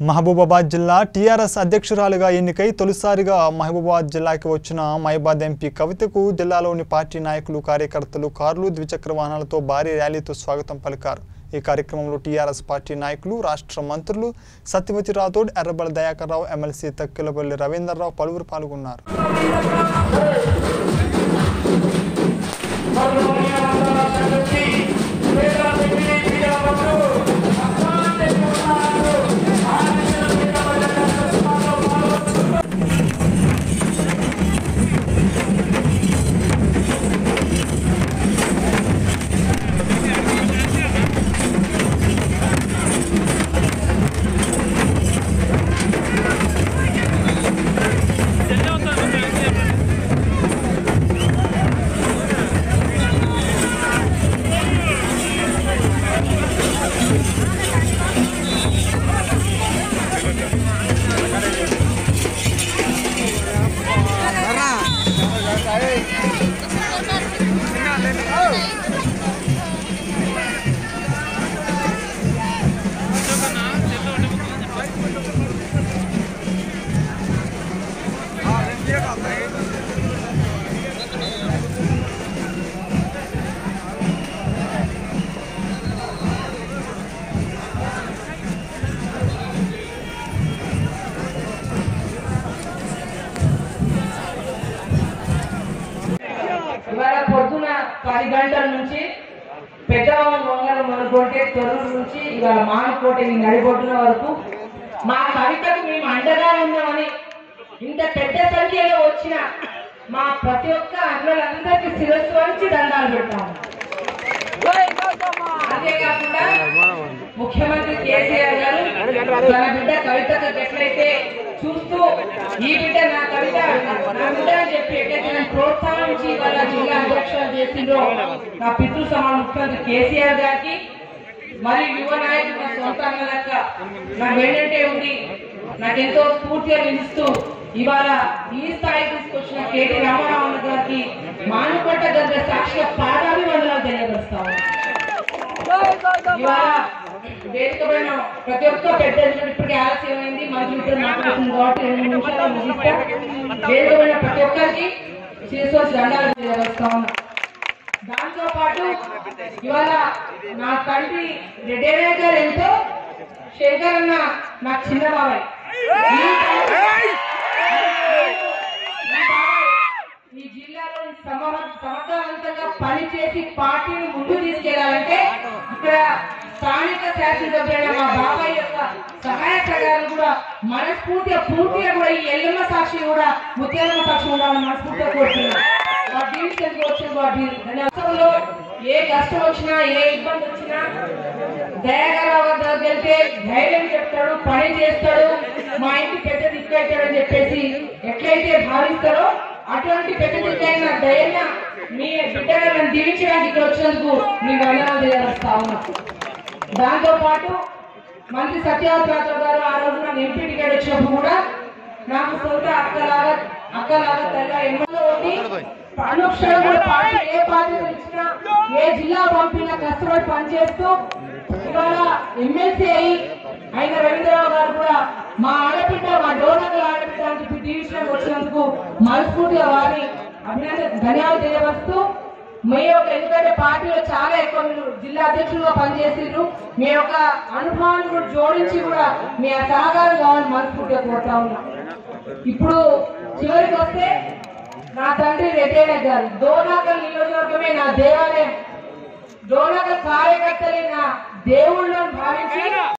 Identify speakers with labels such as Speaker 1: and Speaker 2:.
Speaker 1: మహబూబాబాద్ జిల్లా టీఆర్ఎస్ అధ్యక్షురాలుగా ఎన్నికై తొలిసారిగా మహబూబాబాద్ జిల్లాకి వచ్చిన మైబాద్ ఎంపీ కవితకు జిల్లాలోని పార్టీ నాయకులు కార్యకర్తలు కార్లు ద్విచక్ర వాహనాలతో భారీ ర్యాలీతో స్వాగతం పలికారు ఈ కార్యక్రమంలో టీఆర్ఎస్ పార్టీ నాయకులు రాష్ట్ర మంత్రులు సత్యవతి రాథోడ్ ఎర్రబెల్లి దయాకర్ రావు ఎమ్మెల్సీ తక్కిలపల్లి రవీందర్రావు పలువురు పాల్గొన్నారు
Speaker 2: ఇవాళ పొద్దున పది గంటల నుంచి పెద్దవాళ్ళ మంగళం అనుకుంటే తొర్రూరు నుంచి ఇవాళ మానుకోట ఈ నడిబొడ్డున వరకు మా కవితకు మేము అండగా ఉన్నామని ఇంత పెద్ద సంఖ్యలో వచ్చిన మా ప్రతి ఒక్క అన్నలందరికీ శిరస్సు వంచి దండాలు పెడతాము అంతేకాకుండా ముఖ్యమంత్రి కేసీఆర్ గారు తన బిడ్డ కవితకు ఎట్లయితే చూస్తూ ఈ బిడ్డ నా కవిత నా బిడ్డ అని చెప్పి ఎట్లయితే నన్ను ప్రోత్సహించి వాళ్ళ జిల్లా అధ్యక్షులు చేసిండ్రో నా పితృ సమాన ముఖ్యమంత్రి కేసీఆర్ గారికి మరి యువ నాయకుడు నా సొంత అన్నలక్క నా వెంటంటే ఉండి నాకెంతో స్ఫూర్తిగా నిలుస్తూ ఇవాళ ఈ స్థాయి తీసుకొచ్చిన కేటీ రామారావు గారికి మానుకొట్ట గద్ద సాక్షిగా పాదాభివందనాలు తెలియజేస్తాము ఇవాళ వేదిక పైన ప్రతి ఒక్క పెద్ద ఇప్పటికే ఆలస్యమైంది మంచి మిత్రులు మాట్లాడుతుంది కాబట్టి రెండు నిమిషాలు ముగిస్తా వేదిక పైన ప్రతి ఒక్కరికి శిరస్సు దండాలు తెలియజేస్తా ఉన్నా దాంతో పాటు ఇవాళ నా తండ్రి రెడ్డేనే గారు ఎంతో శేఖర్ అన్న నాకు చిన్న బాబాయ్ ఈ బాబాయ్- ఈ బాబాయ్ ఈ జిల్లాలో సమర- సమర్థవంతంగా పనిచేసి పార్టీని ముందుకు తీసుకెళ్లాలంటే ఇక్కడ స్థానిక శాసనసభ్యులైన మా బాబాయ్ యొక్క సహాయ సహకారాలు కూడా మనస్ఫూర్తిగా పూర్తిగా కూడా ఈ ఎల్లమ్మ సాక్షి కూడా ముత్యాలమ్మ సాక్షి ఉండాలని మనస్ఫూర్తిగా కోరుతున్నాను వాటి డివిజన్కి వచ్చిన వాటి అవసరంలో ఏ కష్టం వచ్చినా ఏ ఇబ్బంది వచ్చినా దయాకరావు గారి దగ్గరికి వెళ్తే ధైర్యం చెప్తాడు పని చేస్తాడు మా ఇంటి పెద్ద దిక్కు అవుతాడని చెప్పేసి ఎట్లయితే భావిస్తారో అటువంటి పెద్ద దిక్కు అయిన ధైర్యం మీ బిడ్డలను దీవించడానికి ఇక్కడ వచ్చినందుకు మీ వందనాలు తెలియజేస్తా ఉన్నా దాంతో పాటు మంత్రి సత్యవతి రాథోడ్ గారు ఆ రోజు నాకు ఎంపీ టికెట్ వచ్చినప్పుడు కూడా నాకు సొంత అక్కలాగా అక్కలాగా తల్లి ఎన్నో ఉండి అనుక్షణం కూడా పార్టీ ఏ బాధ్యత ఇచ్చినా ఏ జిల్లా పంపినా కష్టపడి పనిచేస్తూ ఇవాళ ఎమ్మెల్సీ అయి అయిన రవీంద్రరావు గారు కూడా మా ఆడబిడ్డ మా డోనర్ల ఆడబిడ్డ అని చెప్పి డివిజన్ వచ్చినందుకు మనస్ఫూర్తిగా వారి అభినందన ధన్యవాదాలు తెలియవస్తూ మీ యొక్క ఎందుకంటే పార్టీలో చాలా ఎక్కువ మీరు జిల్లా అధ్యక్షులుగా పనిచేసిర్రు మీ యొక్క అనుభవాన్ని కూడా జోడించి కూడా మీ ఆ సహకారం కావాలని మనస్ఫూర్తిగా కోరుతా ఉన్నా ఇప్పుడు చివరికి వస్తే నా తండ్రి రెడ్డయ్య గారు డోనాకల్ నియోజకవర్గమే నా దేవాలయం డోనాకల్ కార్యకర్తలే నా దేవుళ్ళని భావించి